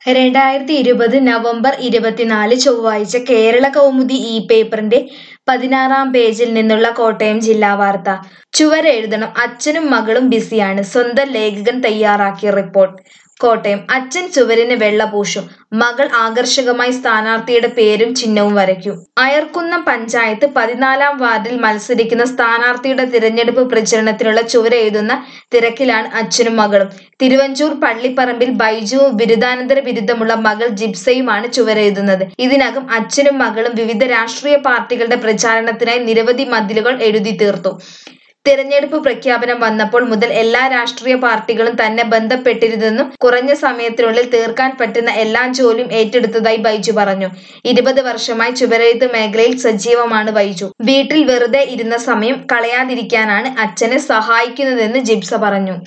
രണ്ടായിരത്തി ഇരുപത് നവംബർ ഇരുപത്തിനാല് ചൊവ്വാഴ്ച കേരള കൗമുദി ഈ പേപ്പറിന്റെ പതിനാറാം പേജിൽ നിന്നുള്ള കോട്ടയം ജില്ലാ വാർത്ത ചുവരെഴുതണം അച്ഛനും മകളും ബിസിയാണ് സ്വന്തം ലേഖകൻ തയ്യാറാക്കിയ റിപ്പോർട്ട് കോട്ടയം അച്ഛൻ ചുവരിന് വെള്ള പൂശും മകൾ ആകർഷകമായി സ്ഥാനാർത്ഥിയുടെ പേരും ചിഹ്നവും വരയ്ക്കും അയർക്കുന്നം പഞ്ചായത്ത് പതിനാലാം വാർഡിൽ മത്സരിക്കുന്ന സ്ഥാനാർത്ഥിയുടെ തിരഞ്ഞെടുപ്പ് പ്രചരണത്തിനുള്ള ചുവരെഴുതുന്ന തിരക്കിലാണ് അച്ഛനും മകളും തിരുവഞ്ചൂർ പള്ളിപ്പറമ്പിൽ ബൈജുവും ബിരുദാനന്തര ബിരുദമുള്ള മകൾ ജിപ്സയുമാണ് ചുവരെഴുതുന്നത് ഇതിനകം അച്ഛനും മകളും വിവിധ രാഷ്ട്രീയ പാർട്ടികളുടെ പ്രചാരണത്തിനായി നിരവധി മതിലുകൾ എഴുതി തീർത്തു തിരഞ്ഞെടുപ്പ് പ്രഖ്യാപനം വന്നപ്പോൾ മുതൽ എല്ലാ രാഷ്ട്രീയ പാർട്ടികളും തന്നെ ബന്ധപ്പെട്ടിരുന്നെന്നും കുറഞ്ഞ സമയത്തിനുള്ളിൽ തീർക്കാൻ പറ്റുന്ന എല്ലാ ജോലിയും ഏറ്റെടുത്തതായി ബൈജു പറഞ്ഞു ഇരുപത് വർഷമായി ചുവരെഴുത്ത് മേഖലയിൽ സജീവമാണ് ബൈജു വീട്ടിൽ വെറുതെ ഇരുന്ന സമയം കളയാതിരിക്കാനാണ് അച്ഛനെ സഹായിക്കുന്നതെന്ന് ജിപ്സ പറഞ്ഞു